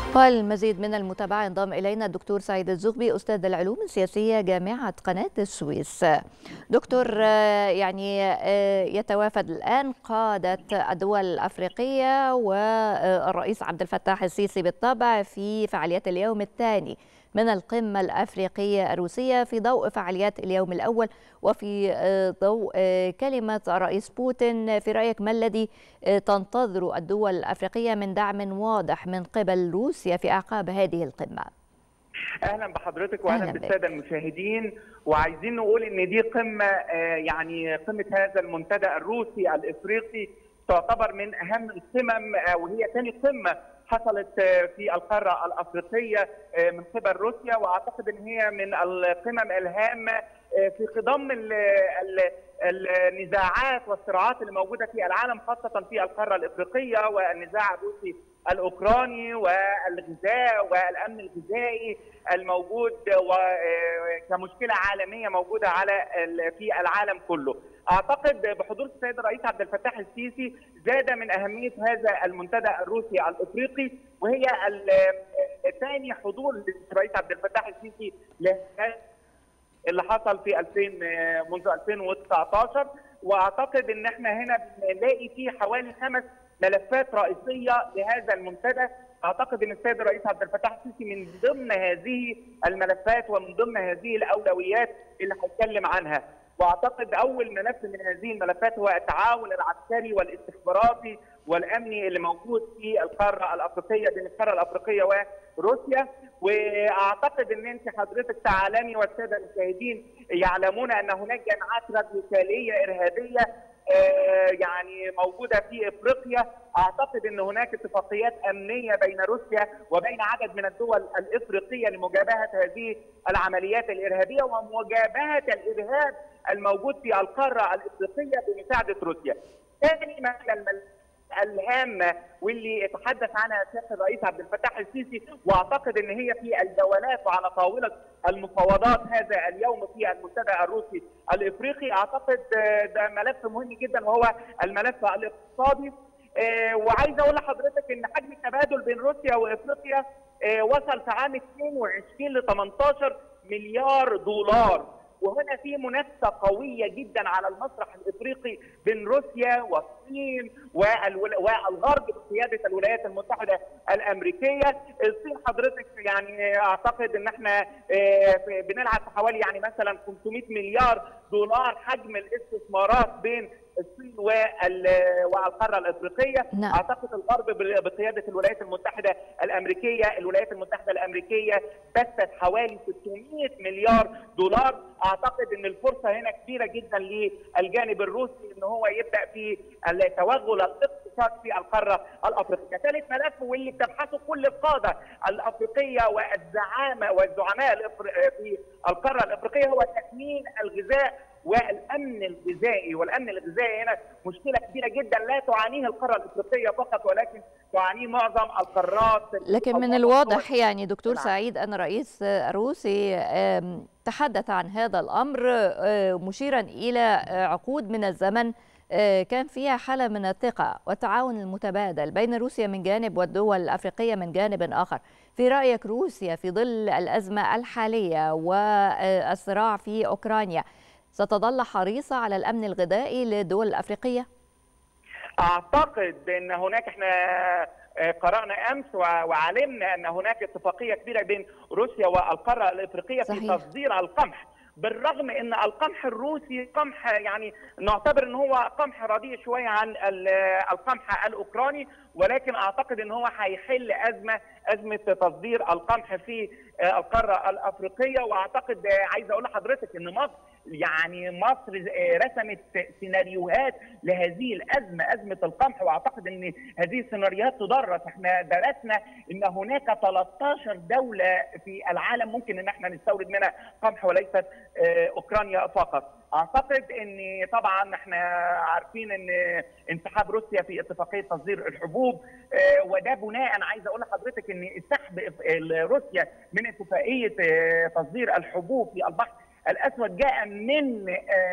والمزيد من المتابعة ينضم إلينا الدكتور سعيد الزغبي أستاذ العلوم السياسية جامعة قناة السويس دكتور يعني يتوافد الآن قادة الدول الأفريقية والرئيس عبد الفتاح السيسي بالطبع في فعاليات اليوم الثاني من القمة الأفريقية الروسية في ضوء فعاليات اليوم الأول وفي ضوء كلمة الرئيس بوتين في رأيك ما الذي تنتظر الدول الأفريقية من دعم واضح من قبل روسيا في أعقاب هذه القمة؟ اهلا بحضرتك واهلا بالساده المشاهدين وعايزين نقول ان دي قمه يعني قمه هذا المنتدى الروسي الافريقي تعتبر من اهم القمم وهي ثاني قمه حصلت في القاره الافريقيه من قبل روسيا واعتقد ان هي من القمم الهامه في خضم النزاعات والصراعات اللي موجوده في العالم خاصه في القاره الافريقيه والنزاع الروسي الاوكراني والغذاء والامن الغذائي الموجود كمشكله عالميه موجوده على في العالم كله. اعتقد بحضور السيد الرئيس عبد الفتاح السيسي زاد من اهميه هذا المنتدى الروسي الافريقي وهي ثاني حضور للرئيس عبد الفتاح السيسي اللي حصل في 2000 منذ 2019 واعتقد ان احنا هنا بنلاقي فيه حوالي خمس ملفات رئيسيه لهذا المنتدى اعتقد ان السيد الرئيس عبد الفتاح السيسي من ضمن هذه الملفات ومن ضمن هذه الاولويات اللي هتكلم عنها واعتقد اول ملف من هذه الملفات هو التعاون العسكري والاستخباراتي والامني اللي موجود في القاره الافريقيه بين القاره الافريقيه وروسيا واعتقد ان انت حضرتك تعلمي والساده المشاهدين يعلمون ان هناك جماعات راديكاليه ارهابيه يعني موجوده في افريقيا اعتقد ان هناك اتفاقيات امنيه بين روسيا وبين عدد من الدول الافريقيه لمجابهه هذه العمليات الارهابيه ومجابهه الارهاب الموجود في القاره الافريقيه بمساعده روسيا. ثاني مثلا الهامه واللي تحدث عنها سياده الرئيس عبد الفتاح السيسي واعتقد ان هي في الجولات وعلى طاوله المفاوضات هذا اليوم في المنتدى الروسي الافريقي اعتقد ده ملف مهم جدا وهو الملف الاقتصادي وعايز اقول لحضرتك ان حجم التبادل بين روسيا وافريقيا وصل في عام 22 ل 18 مليار دولار وهنا في منافسه قويه جدا على المسرح الافريقي بين روسيا والصين والغرب بقياده الولايات المتحده الامريكيه، الصين حضرتك يعني اعتقد ان احنا بنلعب في حوالي يعني مثلا 500 مليار دولار حجم الاستثمارات بين الصين والقاره الافريقيه نعم. اعتقد الغرب بقياده الولايات المتحده الامريكيه الولايات المتحده الامريكيه بثت حوالي 600 مليار دولار اعتقد ان الفرصه هنا كبيره جدا للجانب الروسي ان هو يبدا في التوغل الاقتصاد في القاره الافريقيه ثالث ملف واللي بتبحثه كل القاده الافريقيه والزعامه والزعماء في القاره الافريقيه هو تامين الغذاء والامن الغذائي والامن الغذائي هنا مشكله كبيره جدا لا تعانيه القاره الافريقيه فقط ولكن تعانيه معظم القارات لكن من الواضح يعني دكتور سعيد ان الرئيس الروسي تحدث عن هذا الامر مشيرا الى عقود من الزمن كان فيها حالة من الثقة والتعاون المتبادل بين روسيا من جانب والدول الأفريقية من جانب آخر في رأيك روسيا في ظل الأزمة الحالية والصراع في أوكرانيا ستظل حريصة على الأمن الغذائي للدول الأفريقية؟ أعتقد أن هناك احنا قرأنا أمس وعلمنا أن هناك اتفاقية كبيرة بين روسيا والقارة الإفريقية صحيح. في تصدير القمح بالرغم ان القمح الروسي قمح يعني نعتبر ان هو قمح رديء شويه عن القمح الاوكراني ولكن اعتقد ان هو هيحل ازمه ازمه تصدير القمح في القاره الافريقيه واعتقد عايز اقول لحضرتك ان مصر يعني مصر رسمت سيناريوهات لهذه الازمه ازمه القمح واعتقد ان هذه السيناريوهات تدرس احنا درسنا ان هناك 13 دوله في العالم ممكن ان احنا نستورد منها قمح وليست اوكرانيا فقط اعتقد ان طبعا احنا عارفين ان انسحاب روسيا في اتفاقيه تصدير الحبوب وده بناء عايز اقول لحضرتك ان سحب روسيا من اتفاقيه تصدير الحبوب في البحر الاسود جاء من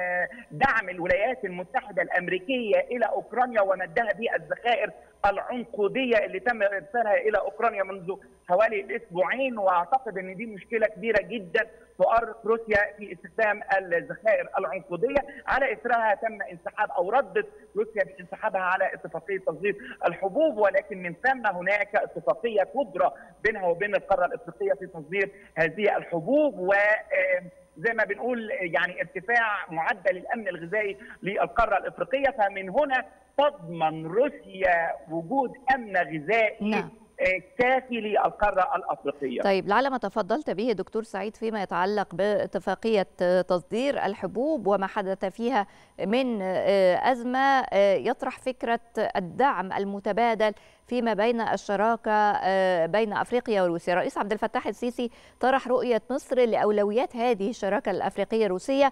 دعم الولايات المتحده الامريكيه الى اوكرانيا ومدها بالذخائر العنقوديه اللي تم ارسالها الى اوكرانيا منذ حوالي اسبوعين واعتقد ان دي مشكله كبيره جدا تؤرق روسيا في استخدام الذخائر العنقوديه على اثرها تم انسحاب او ردت روسيا بانسحابها على اتفاقيه تصدير الحبوب ولكن من ثم هناك اتفاقيه كبرى بينها وبين القاره الافريقيه في تصدير هذه الحبوب و زي ما بنقول يعني ارتفاع معدل الامن الغذائي للقاره الافريقيه فمن هنا تضمن روسيا وجود امن غذائي نعم. كافي للقاره الافريقيه. طيب لعل ما تفضلت به دكتور سعيد فيما يتعلق باتفاقيه تصدير الحبوب وما حدث فيها من ازمه يطرح فكره الدعم المتبادل فيما بين الشراكه بين افريقيا وروسيا، الرئيس عبد الفتاح السيسي طرح رؤيه مصر لاولويات هذه الشراكه الافريقيه الروسيه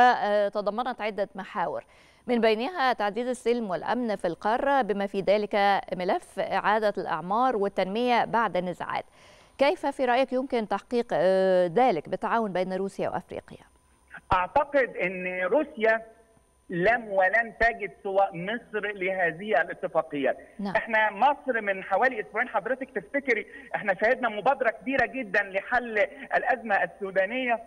وتضمنت عده محاور. من بينها تعزيز السلم والامن في القاره بما في ذلك ملف اعاده الاعمار والتنميه بعد النزاعات. كيف في رايك يمكن تحقيق ذلك بالتعاون بين روسيا وافريقيا؟ اعتقد ان روسيا لم ولن تجد سوى مصر لهذه الاتفاقيات نعم. احنا مصر من حوالي اسبوعين حضرتك تفتكري احنا شهدنا مبادره كبيره جدا لحل الازمه السودانيه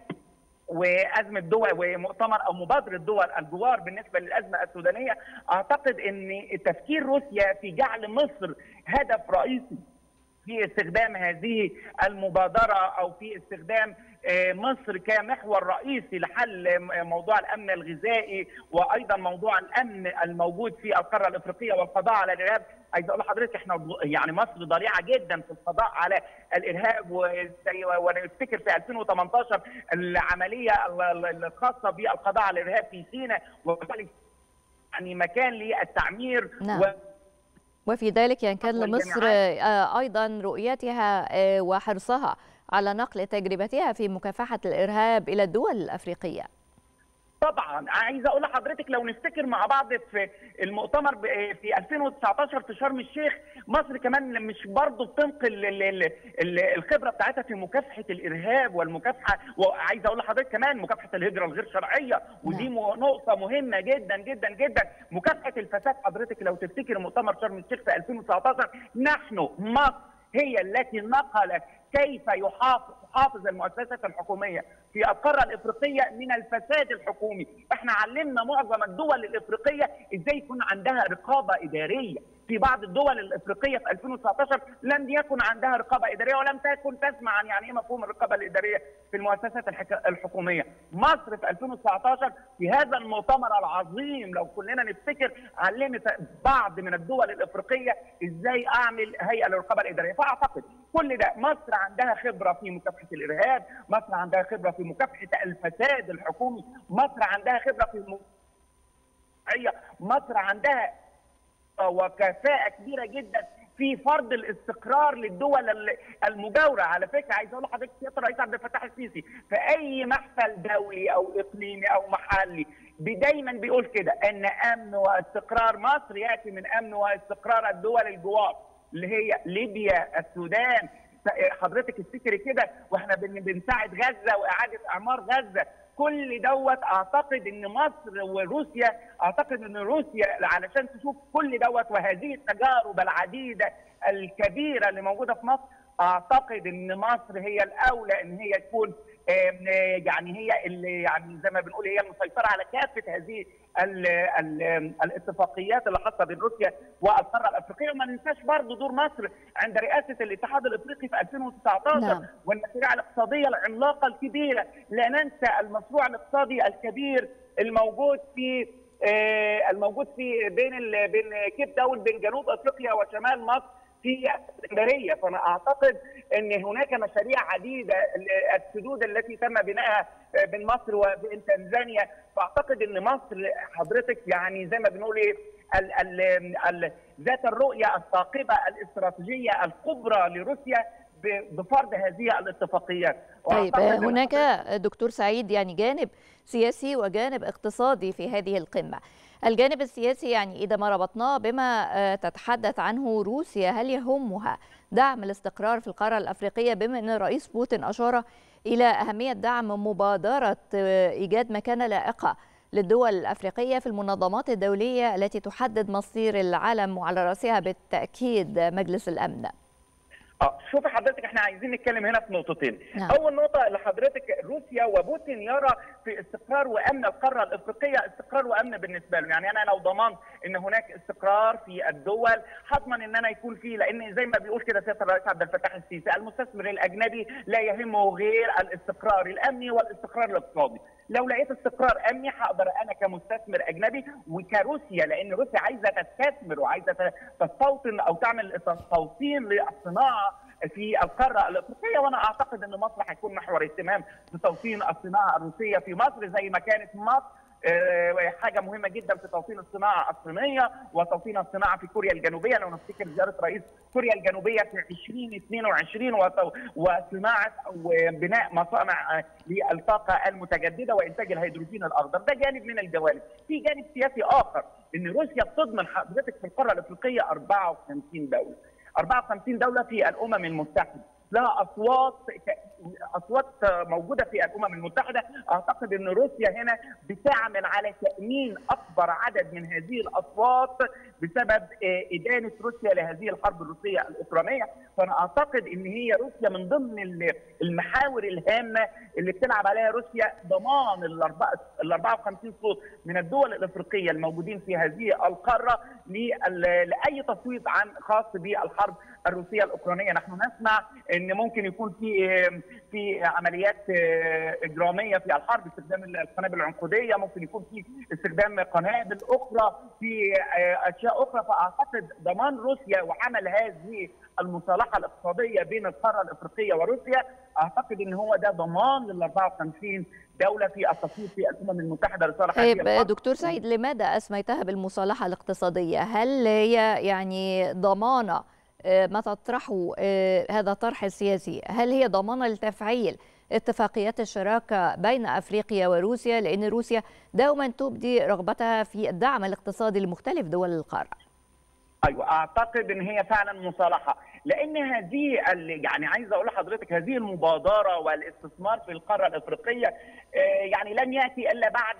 وازمه دول ومؤتمر او مبادره دول الجوار بالنسبه للازمه السودانيه اعتقد ان تفكير روسيا في جعل مصر هدف رئيسي في استخدام هذه المبادره او في استخدام مصر كمحور رئيسي لحل موضوع الامن الغذائي وايضا موضوع الامن الموجود في القاره الافريقيه والقضاء على الارهاب عايز اقول لحضرتك احنا يعني مصر ضريعه جدا في القضاء على الارهاب وانا افتكر في 2018 العمليه الخاصه بالقضاء على الارهاب في سيناء وذلك يعني مكان للتعمير نعم. و وفي ذلك يعني كان لمصر ايضا رؤيتها وحرصها على نقل تجربتها في مكافحه الارهاب الى الدول الافريقيه. طبعا عايز اقول لحضرتك لو نفتكر مع بعض في المؤتمر في 2019 في شرم الشيخ مصر كمان مش برضه بتنقل الخبره بتاعتها في مكافحه الارهاب والمكافحه وعايز اقول لحضرتك كمان مكافحه الهجره الغير شرعيه ودي نقطه مهمه جدا جدا جدا مكافحه الفساد حضرتك لو تفتكر مؤتمر شرم الشيخ في 2019 نحن مصر هي التي نقلت كيف يحافظ تحافظ المؤسسات الحكوميه في القاره الافريقيه من الفساد الحكومي، احنا علمنا معظم الدول الافريقيه ازاي يكون عندها رقابه اداريه، في بعض الدول الافريقيه في 2019 لم يكن عندها رقابه اداريه ولم تكن تسمع عن يعني ايه مفهوم الرقابه الاداريه في المؤسسات الحكوميه. مصر في 2019 في هذا المؤتمر العظيم لو كلنا نفتكر علمت بعض من الدول الافريقيه ازاي اعمل هيئه للرقابه الاداريه، فاعتقد كل ده مصر عندها خبره في مكافحه الارهاب، مصر عندها خبره في مكافحه الفساد الحكومي، مصر عندها خبره في الم... مصر عندها وكفاءه كبيره جدا في فرض الاستقرار للدول المجاوره على فكره عايز اقول لحضرتك سياده الرئيس عبد الفتاح السيسي في اي محفل دولي او اقليمي او محلي دايما بيقول كده ان امن واستقرار مصر ياتي من امن واستقرار الدول الجوار اللي هي ليبيا السودان حضرتك افتكري كده واحنا بنساعد غزه واعاده اعمار غزه كل دوت اعتقد ان مصر وروسيا اعتقد ان روسيا علشان تشوف كل دوت وهذه التجارب العديده الكبيره اللي موجوده في مصر اعتقد ان مصر هي الاولى ان هي تكون يعني هي اللي يعني زي ما بنقول هي المسيطره على كافه هذه ال ال الاتفاقيات اللي حصلت بين روسيا والقاره الافريقيه وما ننساش برضه دور مصر عند رئاسه الاتحاد الافريقي في 2019 نعم. والمشاريع الاقتصاديه العملاقه الكبيره لا ننسى المشروع الاقتصادي الكبير الموجود في آه الموجود في بين بين كيب داون بين جنوب افريقيا وشمال مصر في اسكندريه فانا اعتقد ان هناك مشاريع عديده السدود التي تم بنائها بين مصر وبين تنزانيا فاعتقد ان مصر حضرتك يعني زي ما بنقول ايه ال ال ال ذات الرؤيه الثاقبه الاستراتيجيه الكبرى لروسيا بفرض هذه الاتفاقيات طيب هناك دكتور سعيد يعني جانب سياسي وجانب اقتصادي في هذه القمه الجانب السياسي يعني إذا ما ربطناه بما تتحدث عنه روسيا هل يهمها دعم الاستقرار في القارة الأفريقية بما أن الرئيس بوتين أشار إلى أهمية دعم مبادرة إيجاد مكانة لائقة للدول الأفريقية في المنظمات الدولية التي تحدد مصير العالم وعلى رأسها بالتأكيد مجلس الأمن اه شوفي حضرتك احنا عايزين نتكلم هنا في نقطتين نعم. اول نقطه لحضرتك روسيا وبوتين يرى في استقرار وامن القاره الافريقيه استقرار وامن بالنسبه له يعني انا لو ضمنت ان هناك استقرار في الدول هضمن ان انا يكون في لان زي ما بيقول كده سياده الرئيس عبد الفتاح السيسي المستثمر الاجنبي لا يهمه غير الاستقرار الامني والاستقرار الاقتصادي لو لقيت استقرار امني هقدر انا كمستثمر اجنبي وكروسيا لان روسيا عايزه تستثمر وعايزه تستوطن او تعمل توطين للصناعه في القاره الافريقيه وانا اعتقد ان مصر هيكون محور اهتمام بتوطين الصناعه الروسيه في مصر زي ما كانت مصر حاجه مهمه جدا في توطين الصناعه الصينيه وتوطين الصناعه في كوريا الجنوبيه لو نفتكر زياره رئيس كوريا الجنوبيه في 2022 وصناعه وبناء مصانع للطاقه المتجدده وانتاج الهيدروجين الاخضر ده جانب من الجوانب في جانب سياسي اخر ان روسيا بتضمن حضرتك في القاره الافريقيه 54 دوله 54 دوله في الامم المتحده لها اصوات اصوات موجوده في الامم المتحده اعتقد ان روسيا هنا بتعمل على تامين اكبر عدد من هذه الاصوات بسبب ادانه روسيا لهذه الحرب الروسيه الاوكرانيه فانا اعتقد ان هي روسيا من ضمن المحاور الهامه اللي بتلعب عليها روسيا ضمان ال 54 صوت من الدول الافريقيه الموجودين في هذه القاره لاي تصويت عن خاص بالحرب الروسيه الاوكرانيه نحن نسمع ان ممكن يكون في في عمليات اجراميه في الحرب استخدام القنابل العنقوديه ممكن يكون في استخدام قنابل اخرى في اشياء اخرى فاعتقد ضمان روسيا وعمل هذه المصالحه الاقتصاديه بين القاره الافريقيه وروسيا اعتقد ان هو ده ضمان لل 54 دوله في التصويت في الامم المتحده لصالح طيب دكتور سعيد لماذا اسميتها بالمصالحه الاقتصاديه؟ هل هي يعني ضمانه ما تطرحه هذا الطرح السياسي هل هي ضمانه لتفعيل اتفاقيات الشراكه بين افريقيا وروسيا لان روسيا دوما تبدي رغبتها في الدعم الاقتصادي لمختلف دول القاره ايوه اعتقد ان هي فعلا مصالحه لان هذه يعني عايز اقول لحضرتك هذه المبادره والاستثمار في القاره الافريقيه يعني لن ياتي الا بعد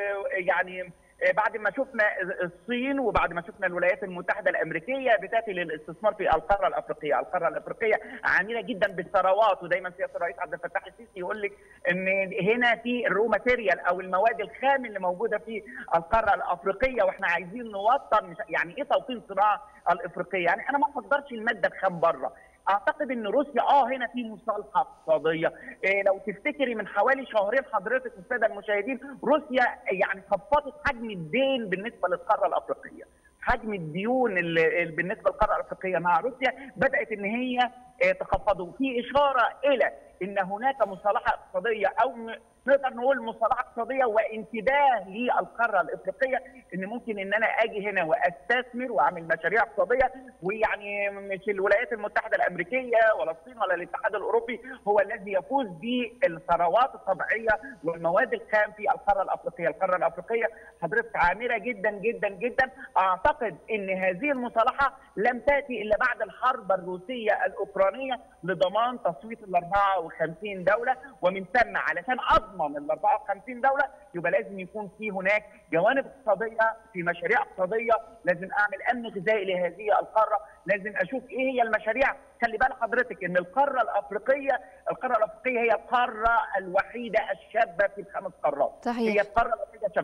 يعني بعد ما شفنا الصين وبعد ما شفنا الولايات المتحده الامريكيه بتاتي للاستثمار في القاره الافريقيه، القاره الافريقيه عميله جدا بالثروات ودايما سياده الرئيس عبد الفتاح السيسي يقول لك ان هنا في الرو ماتيريال او المواد الخام اللي موجوده في القاره الافريقيه واحنا عايزين نوطن يعني ايه توطين الصناعه الافريقيه؟ يعني انا ما افضلش الماده الخام بره، اعتقد ان روسيا اه هنا في مصالحه اقتصاديه إيه لو تفتكري من حوالي شهرين حضرتك الساده المشاهدين روسيا يعني خفضت حجم الدين بالنسبه للقاره الافريقيه حجم الديون اللي بالنسبه للقاره الافريقيه مع روسيا بدات ان هي تخفضه في اشاره الى ان هناك مصالحه اقتصاديه او نقدر نقول مصالحه اقتصاديه وانتباه للقاره الافريقيه ان ممكن ان انا اجي هنا واستثمر واعمل مشاريع اقتصاديه ويعني مش الولايات المتحده الامريكيه ولا الصين ولا الاتحاد الاوروبي هو الذي يفوز بالثروات الطبيعيه والمواد الخام في القاره الافريقيه، القاره الافريقيه حضرتك عامره جدا جدا جدا اعتقد ان هذه المصالحه لم تاتي الا بعد الحرب الروسيه الاوكرانيه لضمان تصويت ال 54 دوله ومن ثم علشان اضمن ال 54 دوله يبقى لازم يكون في هناك جوانب اقتصاديه في مشاريع اقتصاديه لازم اعمل امن غذائي لهذه القاره لازم اشوف ايه هي المشاريع خلي بال حضرتك ان القاره الافريقيه القاره الافريقيه هي القاره الوحيده الشابه في الخمس قارات صحيح. هي القاره الوحيده الشابه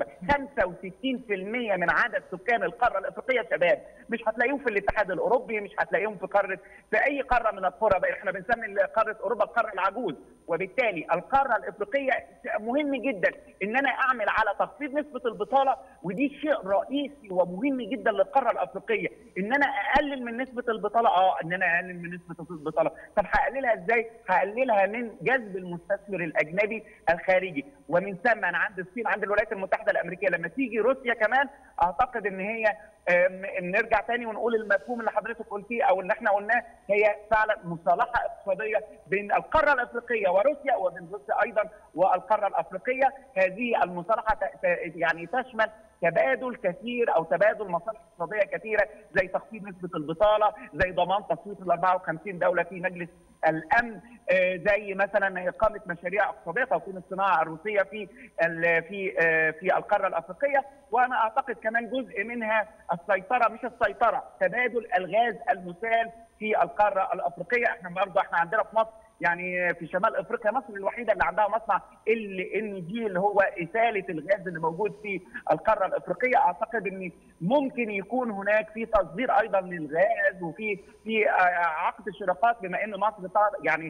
65% من عدد سكان القاره الافريقيه شباب مش هتلاقيهم في الاتحاد الاوروبي مش هتلاقيهم في قاره في اي قاره من القرى بقى احنا بنسمي قاره اوروبا القاره العجوز وبالتالي القاره الافريقيه مهم جدا ان انا اعمل على تخفيض نسبه البطاله ودي شيء رئيسي ومهم جدا للقاره الافريقيه ان انا اقلل من نسبه البطاله اه ان انا اقلل من نسبه البطاله طب هقللها ازاي هقللها من جذب المستثمر الاجنبي الخارجي ومن ثم انا عند الصين عند الولايات المتحده الامريكيه لما تيجي روسيا كمان اعتقد ان هي نرجع تاني ونقول المفهوم اللي حضرتك قلتيه او اللي احنا قلناه هي فعلا مصالحه اقتصاديه بين القاره الافريقيه وروسيا وبين روسيا ايضا والقاره الافريقيه هذه المصالحه يعني تشمل تبادل كثير او تبادل مصالح اقتصاديه كثيره زي تخفيض نسبه البطاله زي ضمان تصويت ال 54 دوله في مجلس الامن زي مثلا اقامه مشاريع اقتصاديه توطين الصناعه الروسيه في في في القاره الافريقيه وانا اعتقد كمان جزء منها السيطره مش السيطره تبادل الغاز المسال في القاره الافريقيه احنا برضه احنا عندنا في مصر يعني في شمال افريقيا مصر الوحيده اللي عندها مصنع ال ان جي اللي هو اساله الغاز اللي موجود في القاره الافريقيه اعتقد ان ممكن يكون هناك في تصدير ايضا للغاز وفي في عقد شراكات بما ان مصر يعني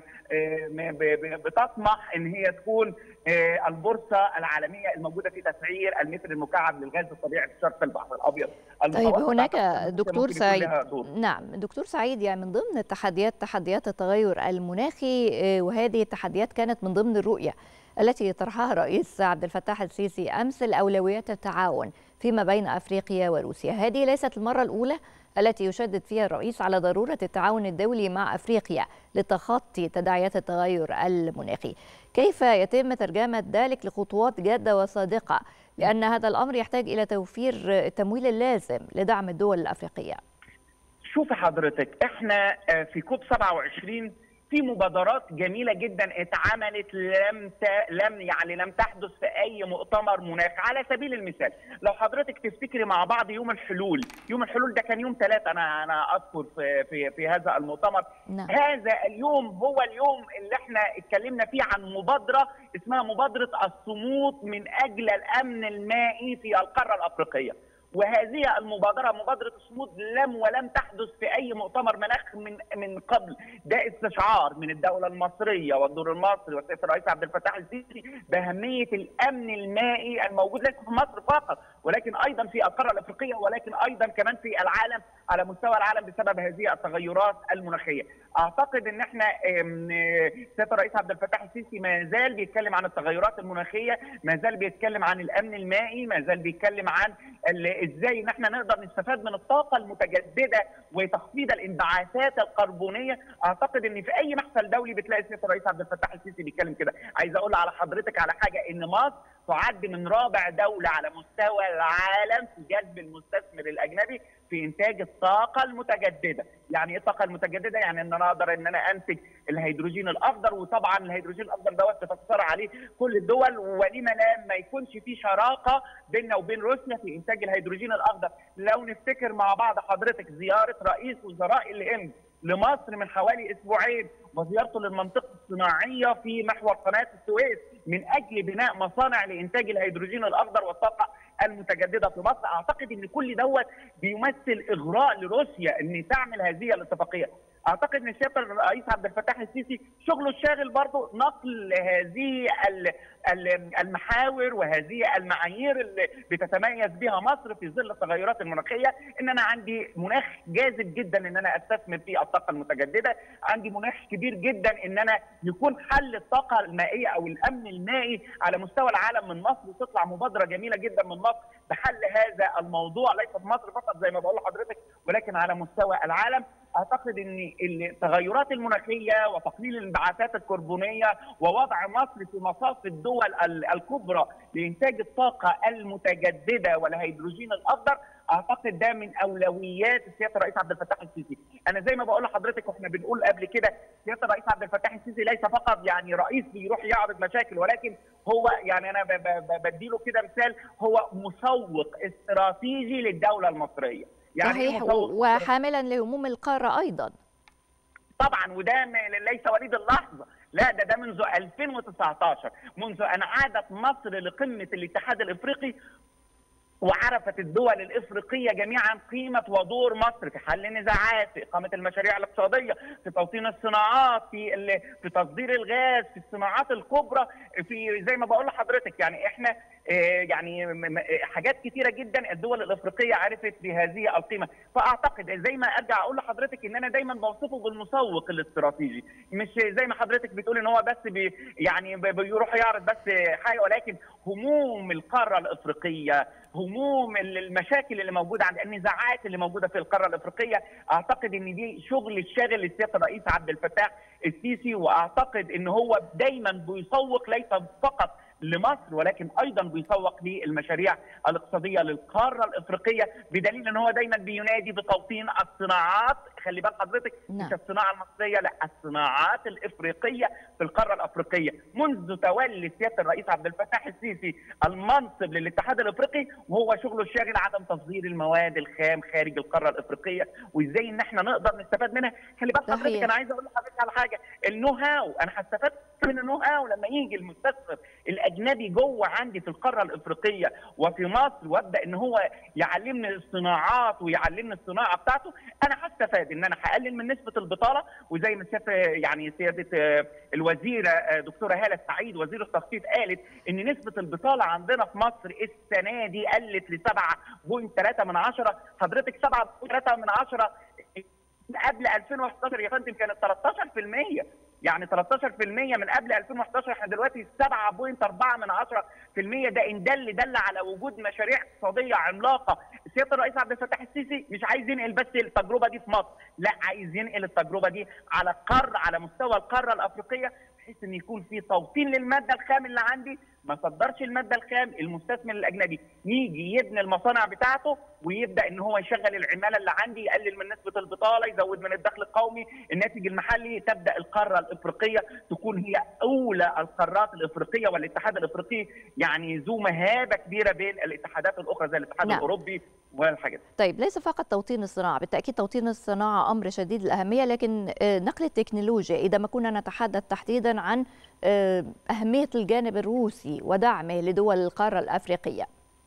بتطمح ان هي تكون البورصه العالميه الموجوده في تسعير المتر المكعب للغاز الطبيعي في شرق البحر الابيض طيب هناك دكتور سعيد نعم دكتور سعيد يعني من ضمن التحديات تحديات التغير المناخي وهذه التحديات كانت من ضمن الرؤيه التي طرحها الرئيس عبد الفتاح السيسي امس الاولويات التعاون فيما بين افريقيا وروسيا، هذه ليست المره الاولى التي يشدد فيها الرئيس على ضروره التعاون الدولي مع افريقيا لتخطي تداعيات التغير المناخي. كيف يتم ترجمه ذلك لخطوات جاده وصادقه؟ لان هذا الامر يحتاج الى توفير التمويل اللازم لدعم الدول الافريقيه. شوفي حضرتك احنا في كوب 27 في مبادرات جميله جدا اتعملت لم ت... لم يعني لم تحدث في اي مؤتمر مناخ على سبيل المثال لو حضرتك تفتكري مع بعض يوم الحلول يوم الحلول ده كان يوم ثلاثة انا انا اذكر في في في هذا المؤتمر نعم. هذا اليوم هو اليوم اللي احنا اتكلمنا فيه عن مبادره اسمها مبادره الصمود من اجل الامن المائي في القاره الافريقيه وهذه المبادره مبادره الصمود لم ولم تحدث في اي مؤتمر مناخ من من قبل ده استشعار من الدوله المصريه والدور المصري والسيد الرئيس عبد الفتاح السيسي باهميه الامن المائي الموجود ليس في مصر فقط ولكن ايضا في القاره الافريقيه ولكن ايضا كمان في العالم على مستوى العالم بسبب هذه التغيرات المناخيه. اعتقد ان احنا سياده الرئيس عبد الفتاح السيسي ما زال بيتكلم عن التغيرات المناخيه، ما زال بيتكلم عن الامن المائي، ما زال بيتكلم عن ازاي ان احنا نقدر نستفاد من الطاقه المتجدده وتخفيض الانبعاثات الكربونيه، اعتقد ان في اي محفل دولي بتلاقي سياده الرئيس عبد الفتاح السيسي بيتكلم كده، عايز اقول على حضرتك على حاجه ان مصر تعد من رابع دولة على مستوى العالم في جذب المستثمر الأجنبي في إنتاج الطاقة المتجددة يعني إيه الطاقة المتجددة؟ يعني إن أنا أقدر إن أنا أنتج الهيدروجين الأخضر وطبعا الهيدروجين الأخضر دوت بتتصارع عليه كل الدول ولما لا ما يكونش في شراكة بيننا وبين روسيا في إنتاج الهيدروجين الأخضر لو نفتكر مع بعض حضرتك زيارة رئيس وزراء الهند لمصر من حوالي اسبوعين وزيارته للمنطقه الصناعيه في محور قناه السويس من اجل بناء مصانع لانتاج الهيدروجين الاخضر والطاقه المتجدده في مصر، اعتقد ان كل دوت بيمثل اغراء لروسيا ان تعمل هذه الاتفاقيه. اعتقد ان سياده الرئيس عبد الفتاح السيسي شغله الشاغل برضه نقل هذه المحاور وهذه المعايير اللي بتتميز بها مصر في ظل التغيرات المناخيه ان انا عندي مناخ جاذب جدا ان انا استثمر في الطاقه المتجدده، عندي مناخ كبير جدا ان انا يكون حل الطاقه المائيه او الامن المائي على مستوى العالم من مصر وتطلع مبادره جميله جدا من مصر بحل هذا الموضوع ليس في مصر فقط زي ما بقول لحضرتك ولكن على مستوى العالم اعتقد ان التغيرات المناخيه وتقليل الانبعاثات الكربونيه ووضع مصر في مصاف الدول الكبرى لانتاج الطاقه المتجدده والهيدروجين الاخضر اعتقد ده من اولويات سياده الرئيس عبد الفتاح السيسي، انا زي ما بقول لحضرتك واحنا بنقول قبل كده سياده الرئيس عبد الفتاح السيسي ليس فقط يعني رئيس بيروح يعرض مشاكل ولكن هو يعني انا بديله كده مثال هو مسوق استراتيجي للدوله المصريه. يعني صحيح وحاملا لهموم القاره ايضا. طبعا وده ليس وليد اللحظه لا ده ده منذ 2019 منذ ان عادت مصر لقمه الاتحاد الافريقي وعرفت الدول الافريقيه جميعا قيمه ودور مصر في حل النزاعات، في اقامه المشاريع الاقتصاديه، في توطين الصناعات، في في تصدير الغاز، في الصناعات الكبرى، في زي ما بقول لحضرتك يعني احنا يعني حاجات كثيره جدا الدول الافريقيه عرفت بهذه القيمه، فاعتقد زي ما ارجع اقول لحضرتك ان انا دايما بوصفه بالمسوق الاستراتيجي، مش زي ما حضرتك بتقول ان هو بس بي يعني بيروح يعرض بس حاجه ولكن هموم القاره الافريقيه هموم المشاكل اللي موجوده عند النزاعات اللي موجوده في القاره الافريقيه اعتقد ان دي شغل الشاغل للسياده الرئيس عبد الفتاح السيسي واعتقد ان هو دايما بيسوق ليس فقط لمصر ولكن ايضا بيسوق للمشاريع الاقتصاديه للقاره الافريقيه بدليل ان هو دايما بينادي بتوطين الصناعات خلي بال حضرتك نعم. مش الصناعه المصريه لا الصناعات الافريقيه في القاره الافريقيه منذ تولي سياده الرئيس عبد الفتاح السيسي المنصب للاتحاد الافريقي وهو شغله الشاغل عدم تصدير المواد الخام خارج القاره الافريقيه وازاي ان احنا نقدر نستفاد منها خلي بال حضرتك صحيح. انا عايز اقول لحضرتك على حاجه النو هاو انا هستفاد من النو هاو لما يجي المستثمر الاجنبي جوه عندي في القاره الافريقيه وفي مصر وابدا ان هو يعلمني الصناعات ويعلمني الصناعه بتاعته انا هستفاد ان انا هقلل من نسبه البطاله وزي ما سياده يعني سياده آه، الوزيره آه، دكتوره هاله سعيد وزير التخطيط قالت ان نسبه البطاله عندنا في مصر السنه دي قلت ل 7.3 من عشرة حضرتك 7.3 من عشرة قبل 2011 يا فندم كانت 13% يعني 13% من قبل 2011 احنا دلوقتي 7.4 من 10% ده ان دل دل على وجود مشاريع اقتصاديه عملاقه سياده الرئيس عبد الفتاح السيسي مش عايز ينقل بس التجربه دي في مصر لا عايز ينقل التجربه دي على قار على مستوى القاره الافريقيه بحيث ان يكون في توطين للماده الخام اللي عندي ما صدرش الماده الخام المستثمر الاجنبي يجي يبني المصانع بتاعته ويبدا ان هو يشغل العماله اللي عندي يقلل من نسبه البطاله يزود من الدخل القومي الناتج المحلي تبدا القاره الافريقيه تكون هي اولى القارات الافريقيه والاتحاد الافريقي يعني ذو مهابه كبيره بين الاتحادات الاخرى زي الاتحاد نعم. الاوروبي والحاجات دي. طيب ليس فقط توطين الصناعة بالتأكيد توطين الصناعة أمر شديد الأهمية لكن آه، نقل التكنولوجيا إذا ما كنا نتحدث تحديدا عن آه، أهمية الجانب الروسي ودعمه لدول القارة الأفريقية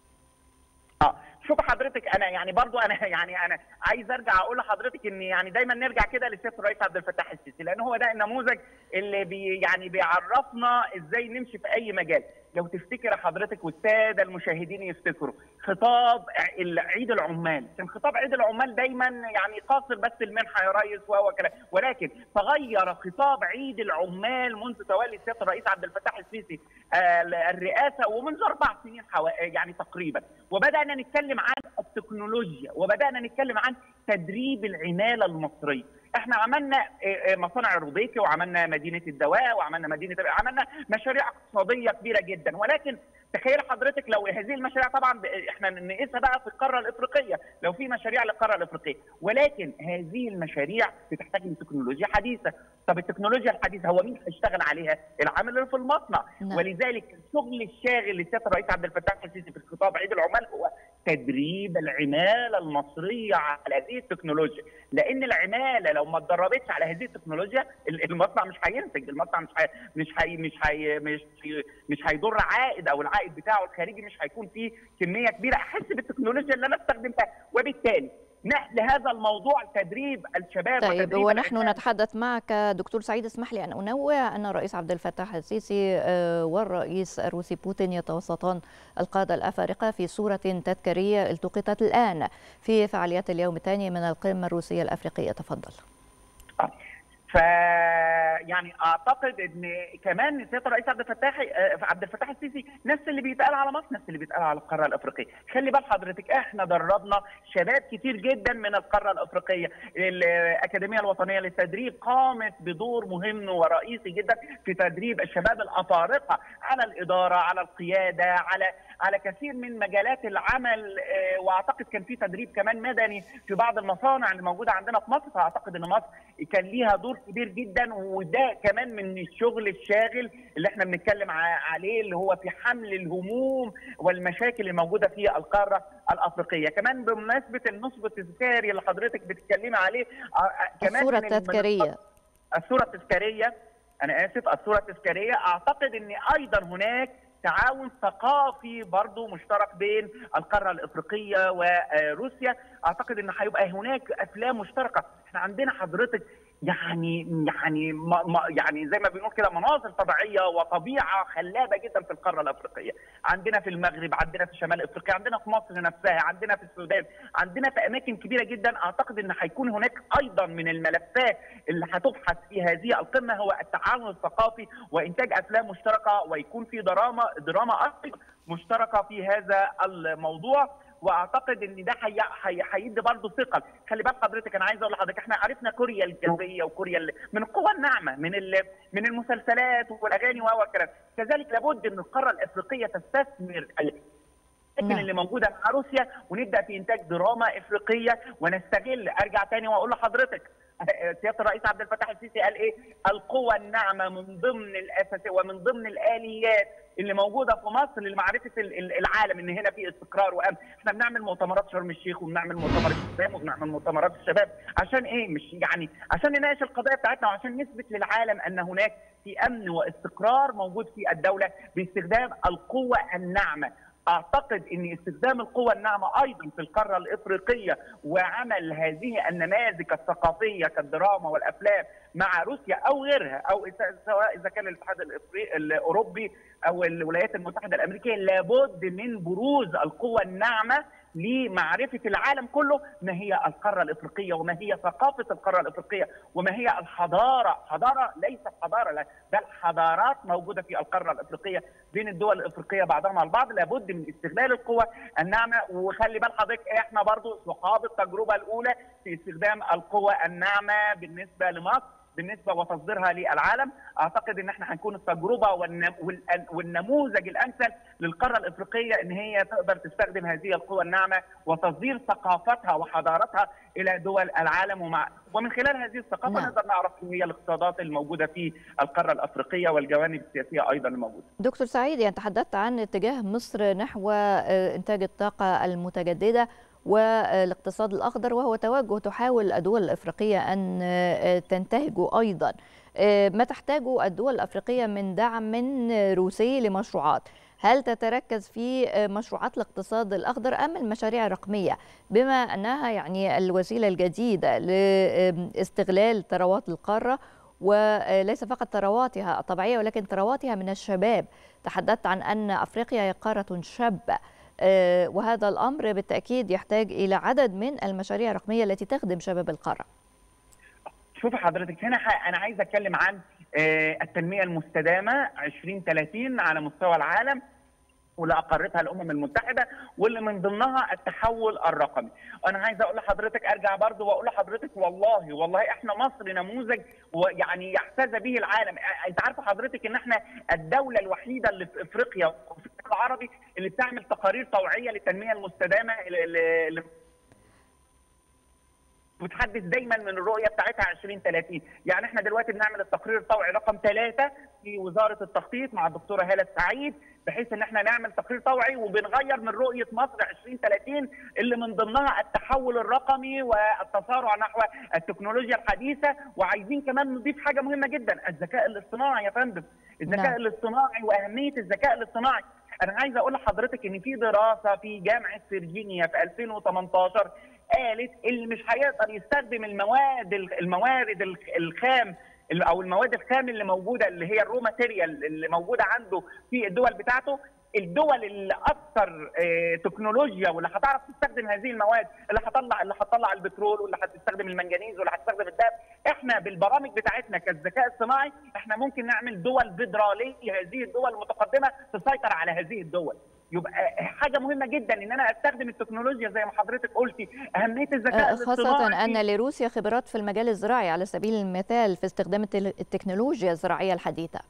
اه شوف حضرتك انا يعني برضو انا يعني انا عايز ارجع اقول لحضرتك ان يعني دايما نرجع كده لسياده الرئيس عبد الفتاح السيسي لان هو ده النموذج اللي بي يعني بيعرفنا ازاي نمشي في اي مجال لو تفتكر حضرتك والساده المشاهدين يفتكروا خطاب عيد العمال كان خطاب عيد العمال دايما يعني قاصر بس المنحه يا ريس وهو كلام ولكن تغير خطاب عيد العمال منذ تولي سياده الرئيس عبد الفتاح السيسي آه، الرئاسه ومنذ اربع سنين حوا- يعني تقريبا وبدانا نتكلم عن التكنولوجيا وبدانا نتكلم عن تدريب العماله المصريه احنا عملنا آه، آه، مصانع الروبيكي وعملنا مدينه الدواء وعملنا مدينه عملنا مشاريع اقتصاديه كبيره جدا ولكن تخيل حضرتك لو هذه المشاريع طبعا ب- احنا نقيسها بقى في القاره الافريقيه لو في مشاريع للقاره الافريقيه ولكن هذه المشاريع بتحتاج لتكنولوجيا حديثه طب التكنولوجيا الحديثه هو مين هيشتغل عليها العامل اللي في المصنع نعم. ولذلك الشغل الشاغل لسياده الرئيس عبد الفتاح السيسي في الخطاب عيد العمال هو تدريب العماله المصريه على هذه التكنولوجيا لان العماله لو ما اتدربتش على هذه التكنولوجيا ال- المصنع مش هينتج المصنع مش هي مش هي مش هي مش هي مش هيضر عائد او العائد بتاعه الخارجي مش هيكون فيه كميه كبيره احس بالتكنولوجيا اللي انا استخدمتها وبالتالي نقل هذا الموضوع تدريب الشباب طيب وتدريب ونحن العمال. نتحدث معك دكتور سعيد اسمح لي أن أنوه أن الرئيس عبد الفتاح السيسي آه، والرئيس الروسي بوتين يتوسطان القادة الأفارقة في صورة تذكارية التقطت الآن في فعاليات اليوم الثاني من القمة الروسية الأفريقية تفضل ف يعني اعتقد ان كمان سياده الرئيس عبد الفتاح آه، عبد الفتاح السيسي نفس اللي بيتقال على مصر نفس اللي بيتقال على القاره الافريقيه خلي بال حضرتك احنا دربنا شباب كتير جدا من القاره الافريقيه الاكاديميه الوطنيه للتدريب قامت بدور مهم ورئيسي جدا في تدريب الشباب الافارقه على الاداره على القياده على على كثير من مجالات العمل آه، واعتقد كان في تدريب كمان مدني في بعض المصانع اللي موجوده عندنا في مصر فاعتقد ان مصر كان ليها دور كبير جدا وده كمان من الشغل الشاغل اللي احنا بنتكلم ع- عليه اللي هو في حمل الهموم والمشاكل الموجوده في القاره الافريقيه كمان بمناسبه النصب التذكاري اللي حضرتك بتتكلمي عليه آه، آه، كمان الصورة من ال- من التذكارية الصوره التذكاريه انا اسف الصوره التذكاريه اعتقد ان ايضا هناك تعاون ثقافي برضو مشترك بين القاره الافريقيه وروسيا اعتقد ان هيبقى هناك افلام مشتركه احنا عندنا حضرتك يعني يعني ما ما يعني زي ما بنقول كده مناظر طبيعيه وطبيعه خلابه جدا في القاره الافريقيه عندنا في المغرب عندنا في شمال افريقيا عندنا في مصر نفسها عندنا في السودان عندنا في اماكن كبيره جدا اعتقد ان هيكون هناك ايضا من الملفات اللي هتبحث في هذه القمه هو التعاون الثقافي وانتاج افلام مشتركه ويكون في دراما دراما ايضا مشتركه في هذا الموضوع واعتقد ان ده هيدي برضه ثقل خلي بال حضرتك انا عايز اقول لحضرتك احنا عرفنا كوريا الجنوبيه وكوريا من القوى الناعمه من من المسلسلات والاغاني والكلام كذلك لابد ان القاره الافريقيه تستثمر لكن اللي موجوده مع روسيا ونبدا في انتاج دراما افريقيه ونستغل ارجع تاني واقول لحضرتك سياده الرئيس عبد الفتاح السيسي قال ايه؟ القوى الناعمه من ضمن الاساس ومن ضمن الاليات اللي موجوده في مصر لمعرفه العالم ان هنا في استقرار وامن، احنا بنعمل مؤتمرات شرم الشيخ وبنعمل مؤتمر الشباب وبنعمل مؤتمرات الشباب عشان ايه؟ مش يعني عشان نناقش القضايا بتاعتنا وعشان نثبت للعالم ان هناك في امن واستقرار موجود في الدوله باستخدام القوه الناعمه، اعتقد ان استخدام القوى الناعمه ايضا في القاره الافريقيه وعمل هذه النماذج الثقافيه كالدراما والافلام مع روسيا او غيرها او سواء اذا كان الاتحاد الاوروبي او الولايات المتحده الامريكيه لابد من بروز القوى الناعمه لمعرفه العالم كله ما هي القاره الافريقيه وما هي ثقافه القاره الافريقيه وما هي الحضاره، حضاره ليست حضاره لا بل حضارات موجوده في القاره الافريقيه بين الدول الافريقيه بعضها مع البعض لابد من استغلال القوى الناعمه وخلي بال حضرتك احنا برضو صحاب التجربه الاولى في استخدام القوى الناعمه بالنسبه لمصر بالنسبه وتصديرها للعالم اعتقد ان احنا هنكون التجربه والنموذج الامثل للقاره الافريقيه ان هي تقدر تستخدم هذه القوى الناعمه وتصدير ثقافتها وحضارتها الى دول العالم ومع ومن خلال هذه الثقافه نعم. نقدر نعرف هي الاقتصادات الموجوده في القاره الافريقيه والجوانب السياسيه ايضا الموجوده. دكتور سعيد يعني تحدثت عن اتجاه مصر نحو انتاج الطاقه المتجدده والاقتصاد الأخضر وهو توجه تحاول الدول الأفريقية أن تنتهجه أيضا ما تحتاجه الدول الأفريقية من دعم من روسي لمشروعات هل تتركز في مشروعات الاقتصاد الأخضر أم المشاريع الرقمية بما أنها يعني الوسيلة الجديدة لاستغلال ثروات القارة وليس فقط ثرواتها الطبيعية ولكن ثرواتها من الشباب تحدثت عن أن أفريقيا هي قارة شابة وهذا الامر بالتاكيد يحتاج الى عدد من المشاريع الرقميه التي تخدم شباب القاره. شوفي حضرتك هنا انا عايز اتكلم عن التنميه المستدامه 2030 على مستوى العالم واللي اقرتها الامم المتحده واللي من ضمنها التحول الرقمي. انا عايز اقول لحضرتك ارجع برضه واقول لحضرتك والله والله احنا مصر نموذج ويعني يحتذى به العالم، انت عارفه حضرتك ان احنا الدوله الوحيده اللي في افريقيا وفي العربي اللي بتعمل تقارير طوعيه للتنميه المستدامه اللي بتحدث دايما من الرؤيه بتاعتها 2030 يعني احنا دلوقتي بنعمل التقرير الطوعي رقم ثلاثة في وزاره التخطيط مع الدكتوره هاله السعيد بحيث ان احنا نعمل تقرير طوعي وبنغير من رؤيه مصر 2030 اللي من ضمنها التحول الرقمي والتسارع نحو التكنولوجيا الحديثه وعايزين كمان نضيف حاجه مهمه جدا الذكاء الاصطناعي يا فندم الذكاء نعم. الاصطناعي واهميه الذكاء الاصطناعي انا عايز اقول لحضرتك ان في دراسه في جامعه فيرجينيا في 2018 قالت اللي مش هيقدر يستخدم المواد الموارد الخام او المواد الخام اللي موجوده اللي هي الرو ماتيريال اللي موجوده عنده في الدول بتاعته الدول اللي اكثر تكنولوجيا واللي هتعرف تستخدم هذه المواد اللي هتطلع اللي هتطلع البترول واللي هتستخدم المنجنيز واللي هتستخدم الذهب احنا بالبرامج بتاعتنا كالذكاء الصناعي احنا ممكن نعمل دول فيدراليه هذه الدول المتقدمه تسيطر على هذه الدول يبقى حاجه مهمه جدا ان انا استخدم التكنولوجيا زي ما حضرتك قلتي اهميه الذكاء خاصه ان لروسيا خبرات في المجال الزراعي على سبيل المثال في استخدام التكنولوجيا الزراعيه الحديثه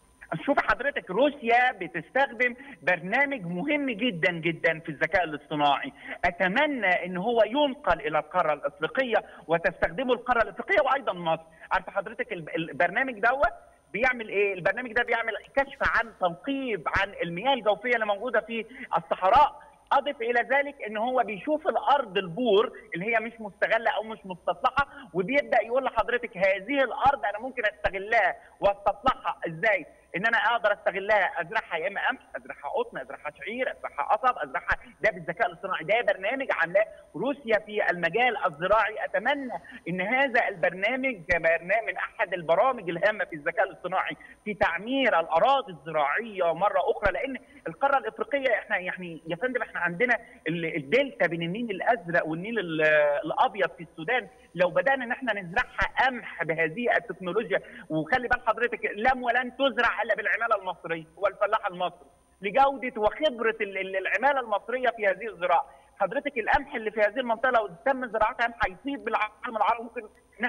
شوف حضرتك روسيا بتستخدم برنامج مهم جدا جدا في الذكاء الاصطناعي اتمنى ان هو ينقل الى القاره الافريقيه وتستخدمه القاره الافريقيه وايضا مصر عارف حضرتك البرنامج دوت بيعمل ايه؟ البرنامج ده بيعمل كشف عن تنقيب عن المياه الجوفيه اللي موجوده في الصحراء اضف الى ذلك ان هو بيشوف الارض البور اللي هي مش مستغله او مش مستصلحه وبيبدا يقول لحضرتك هذه الارض انا ممكن استغلها واستصلحها ازاي؟ ان انا اقدر استغلها ازرعها يا اما قمح ازرعها قطن ازرعها شعير ازرعها قصب ازرعها ده بالذكاء الاصطناعي ده برنامج عاملاه روسيا في المجال الزراعي اتمنى ان هذا البرنامج برنامج من احد البرامج الهامه في الذكاء الاصطناعي في تعمير الاراضي الزراعيه مره اخرى لان القاره الافريقيه احنا يعني يا فندم احنا عندنا الدلتا بين النيل الازرق والنيل الابيض في السودان لو بدانا ان احنا نزرعها قمح بهذه التكنولوجيا وخلي بال حضرتك لم ولن تزرع الا بالعماله المصريه والفلاح المصري لجوده وخبره العماله المصريه في هذه الزراعه حضرتك القمح اللي في هذه المنطقه لو تم زراعتها قمح هيفيد بالعالم العربي ممكن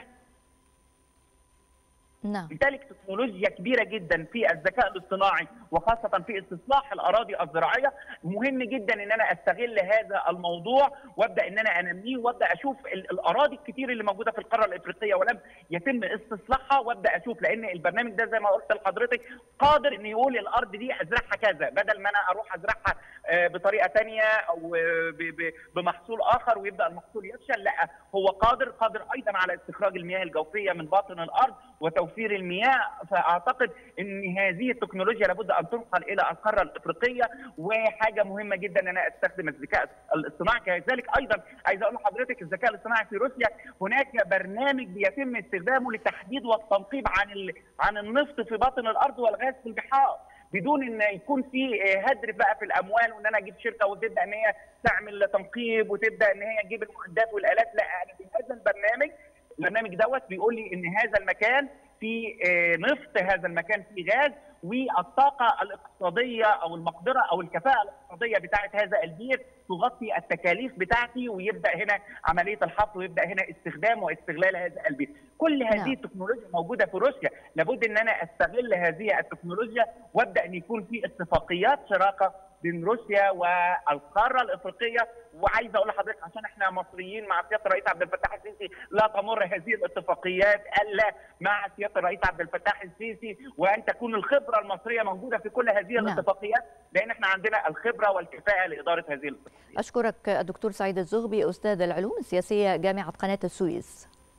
نعم لذلك تكنولوجيا كبيره جدا في الذكاء الاصطناعي وخاصه في استصلاح الاراضي الزراعيه مهم جدا ان انا استغل هذا الموضوع وابدا ان انا انميه وابدا اشوف الاراضي الكتير اللي موجوده في القاره الافريقيه ولم يتم استصلاحها وابدا اشوف لان البرنامج ده زي ما قلت لحضرتك قادر ان يقول الارض دي ازرعها كذا بدل ما انا اروح ازرعها بطريقه ثانيه او بمحصول اخر ويبدا المحصول يفشل لا هو قادر قادر ايضا على استخراج المياه الجوفيه من باطن الارض وتوفير المياه فاعتقد ان هذه التكنولوجيا لابد ان تنقل الى القاره الافريقيه وحاجه مهمه جدا ان انا استخدم الذكاء الاصطناعي كذلك ايضا عايز اقول لحضرتك الذكاء الاصطناعي في روسيا هناك برنامج بيتم استخدامه للتحديد والتنقيب عن عن النفط في باطن الارض والغاز في البحار بدون ان يكون في هدر بقى في الاموال وان انا اجيب شركه وتبدا ان هي تعمل تنقيب وتبدا ان هي تجيب المعدات والالات لا انا في هذا البرنامج البرنامج دوت بيقول لي ان هذا المكان في نفط هذا المكان فيه غاز والطاقه الاقتصاديه او المقدره او الكفاءه الاقتصاديه بتاعه هذا البير تغطي التكاليف بتاعتي ويبدا هنا عمليه الحفر ويبدا هنا استخدام واستغلال هذا البير. كل هذه نعم. التكنولوجيا موجوده في روسيا، لابد ان انا استغل هذه التكنولوجيا وابدا ان يكون في اتفاقيات شراكه بين روسيا والقاره الافريقيه وعايز اقول لحضرتك عشان احنا مصريين مع سياده الرئيس عبد الفتاح السيسي لا تمر هذه الاتفاقيات الا مع سياده الرئيس عبد الفتاح السيسي وان تكون الخبره المصريه موجوده في كل هذه نعم. الاتفاقيات لان احنا عندنا الخبره والكفاءه لاداره هذه الاتفاقيات. اشكرك الدكتور سعيد الزغبي استاذ العلوم السياسيه جامعه قناه السويس.